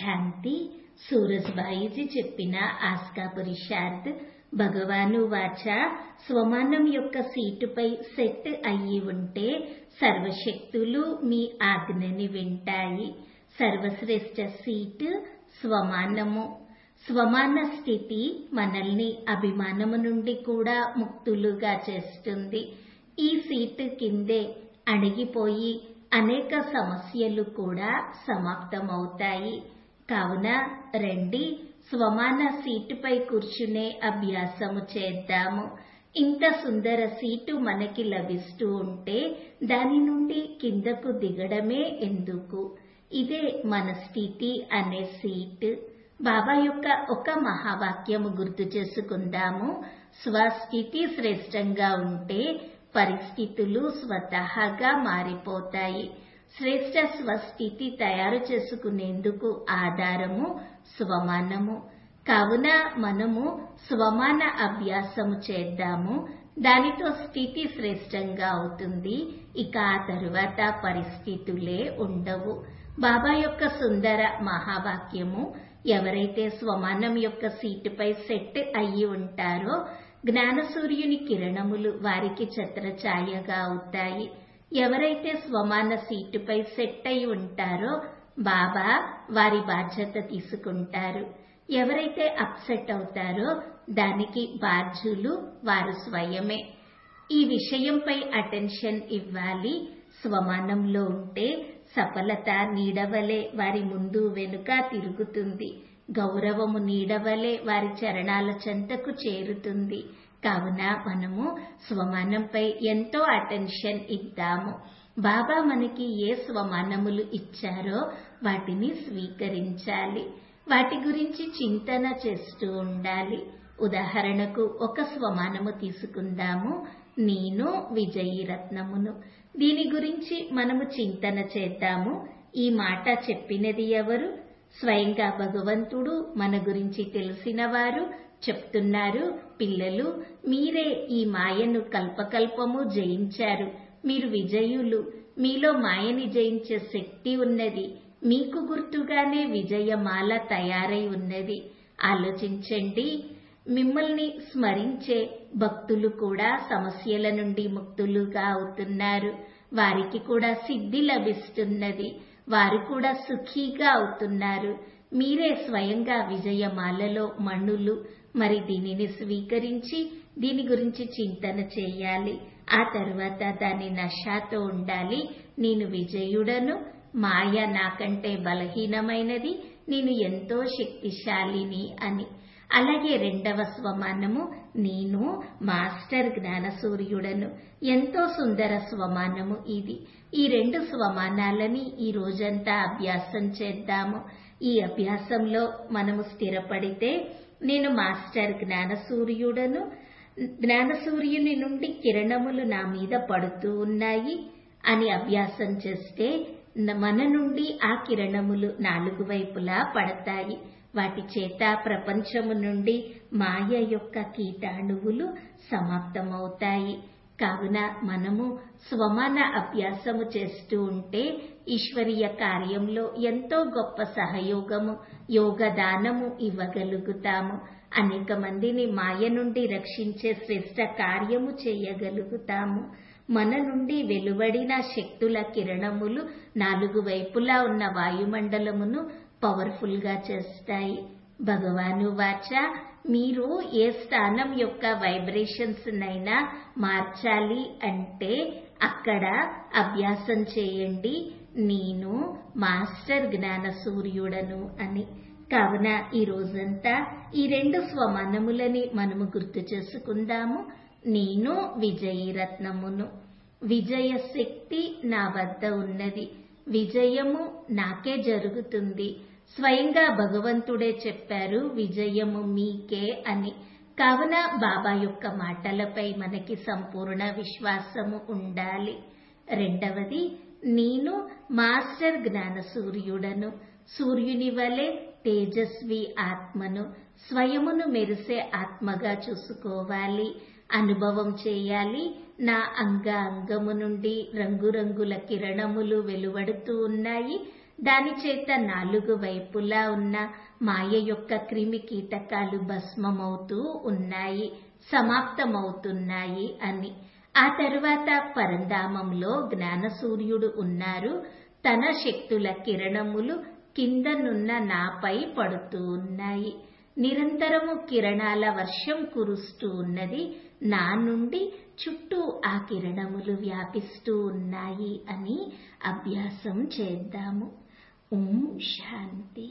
శాంతి సూరజ్బాయిజీ చెప్పిన ఆస్కా పురుషార్థ్ భగవాను వాచ స్వమానం యొక్క సీటుపై సెట్ అయ్యి ఉంటే సర్వశక్తులు మీ ఆజ్ఞని వింటాయి సర్వశ్రేష్ఠ సీటు స్వమానము స్వమాన స్థితి మనల్ని అభిమానము నుండి కూడా ముక్తులుగా చేస్తుంది ఈ సీటు కిందే అణిగిపోయి అనేక సమస్యలు కూడా సమాప్తమవుతాయి కావున రండి స్వమాన సీటుపై కూర్చునే అభ్యాసము చేద్దాము ఇంత సుందర సీటు మనకి లభిస్తూ ఉంటే దాని నుండి కిందకు దిగడమే ఎందుకు ఇదే మన స్థితి అనే సీట్ బాబా యొక్క ఒక మహావాక్యము గుర్తు చేసుకుందాము స్వస్థితి శ్రేష్టంగా ఉంటే పరిస్థితులు స్వతహాగా మారిపోతాయి శ్రేష్ట స్వస్థితి తయారు చేసుకునేందుకు ఆధారము స్వమానము కావున మనము స్వమాన అభ్యాసము చేద్దాము దానితో స్థితి శ్రేష్టంగా అవుతుంది ఇక ఆ తరువాత పరిస్థితులే ఉండవు బాబా యొక్క సుందర మహావాక్యము ఎవరైతే స్వమానం యొక్క సీటుపై సెట్ అయ్యి ఉంటారో జ్ఞాన సూర్యుని కిరణములు వారికి ఛత్రఛాయగా అవుతాయి ఎవరైతే స్వమాన సీటుపై సెట్ అయి ఉంటారో బాబా వారి బాధ్యత తీసుకుంటారు ఎవరైతే అప్సెట్ అవుతారో దానికి బాధ్యులు వారు స్వయమే ఈ విషయంపై అటెన్షన్ ఇవ్వాలి స్వమానంలో ఉంటే సఫలత నీడవలే వారి ముందు వెనుక తిరుగుతుంది గౌరవము నీడవలే వారి చరణాల చెంతకు చేరుతుంది కావున మనము స్వమానంపై ఎంతో అటెన్షన్ ఇద్దాము బాబా మనకి ఏ స్వమానములు ఇచ్చారో వాటిని స్వీకరించాలి వాటి గురించి చింతన చేస్తూ ఉండాలి ఉదాహరణకు ఒక స్వమానము తీసుకుందాము నేను విజయీ రత్నమును దీని గురించి మనము చింతన చేద్దాము ఈ మాట చెప్పినది ఎవరు స్వయంగా భగవంతుడు మన గురించి తెలిసిన వారు చెప్తున్నారు పిల్లలు మీరే ఈ మాయను కల్పకల్పము జయించారు మీరు విజయులు మీలో మాయని జయించే శక్తి ఉన్నది మీకు గుర్తుగానే విజయమాల తయారై ఉన్నది ఆలోచించండి మిమ్మల్ని స్మరించే భక్తులు కూడా సమస్యల నుండి ముక్తులుగా అవుతున్నారు వారికి కూడా సిద్ధి లభిస్తున్నది వారు కూడా సుఖీగా అవుతున్నారు మీరే స్వయంగా విజయమాలలో మణులు మరి దీనిని స్వీకరించి దీని గురించి చింతన చేయాలి ఆ తర్వాత దాని నషాతో ఉండాలి నేను విజయుడను మాయ నాకంటే బలహీనమైనది నేను ఎంతో శక్తిశాలిని అని అలాగే రెండవ స్వమానము నేను మాస్టర్ జ్ఞాన సూర్యుడను ఎంతో సుందర స్వమానము ఇది ఈ రెండు స్వమానాలని ఈ రోజంతా అభ్యాసం చేద్దాము ఈ అభ్యాసంలో మనము స్థిరపడితే నేను మాస్టర్ జ్ఞాన సూర్యుడను జ్ఞాన సూర్యుని నుండి కిరణములు నా మీద పడుతూ ఉన్నాయి అని అభ్యాసం చేస్తే మన నుండి ఆ కిరణములు నాలుగు వైపులా పడతాయి వాటి చేత ప్రపంచము నుండి మాయ యొక్క కీటాణువులు సమాప్తమవుతాయి కావున మనము స్వమాన అభ్యాసము చేస్తూ ఉంటే ఈశ్వరీయ కార్యంలో ఎంతో గొప్ప సహయోగము యోగదానము ఇవ్వగలుగుతాము అనేక మందిని మాయ నుండి రక్షించే శ్రేష్ట కార్యము చేయగలుగుతాము మన నుండి వెలువడిన శక్తుల కిరణములు నాలుగు వైపులా ఉన్న వాయుమండలమును పవర్ఫుల్ గా చేస్తాయి భగవాను వాచ మీరు ఏ స్థానం యొక్క వైబ్రేషన్స్ నైనా మార్చాలి అంటే అక్కడ అభ్యాసం చేయండి నేను మాస్టర్ జ్ఞాన సూర్యుడను అని కావున ఈ రోజంతా ఈ రెండు స్వమానములని మనము గుర్తు చేసుకుందాము నేను విజయీ రత్నమును విజయ శక్తి నా వద్ద ఉన్నది విజయము నాకే జరుగుతుంది స్వయంగా భగవంతుడే చెప్పారు విజయము మీకే అని కావున బాబా యొక్క మాటలపై మనకి సంపూర్ణ విశ్వాసము ఉండాలి రెండవది నేను మాస్టర్ జ్ఞాన సూర్యుడను సూర్యుని వలె తేజస్వి ఆత్మను స్వయమును మెరిసే ఆత్మగా చూసుకోవాలి అనుభవం చేయాలి నా అంగ అంగము నుండి రంగురంగుల కిరణములు వెలువడుతూ ఉన్నాయి దాని చేత నాలుగు వైపులా ఉన్న మాయ యొక్క క్రిమి కీటకాలు భస్మమవుతూ ఉన్నాయి సమాప్తమవుతున్నాయి అని ఆ తరువాత పరంధామంలో జ్ఞాన సూర్యుడు ఉన్నారు తన శక్తుల కిరణములు కిందనున్న నాపై పడుతూ ఉన్నాయి నిరంతరము కిరణాల వర్షం కురుస్తూ ఉన్నది నా నుండి చుట్టూ ఆ కిరణములు వ్యాపిస్తూ ఉన్నాయి అని అభ్యాసం చేద్దాము ఓం శాంతి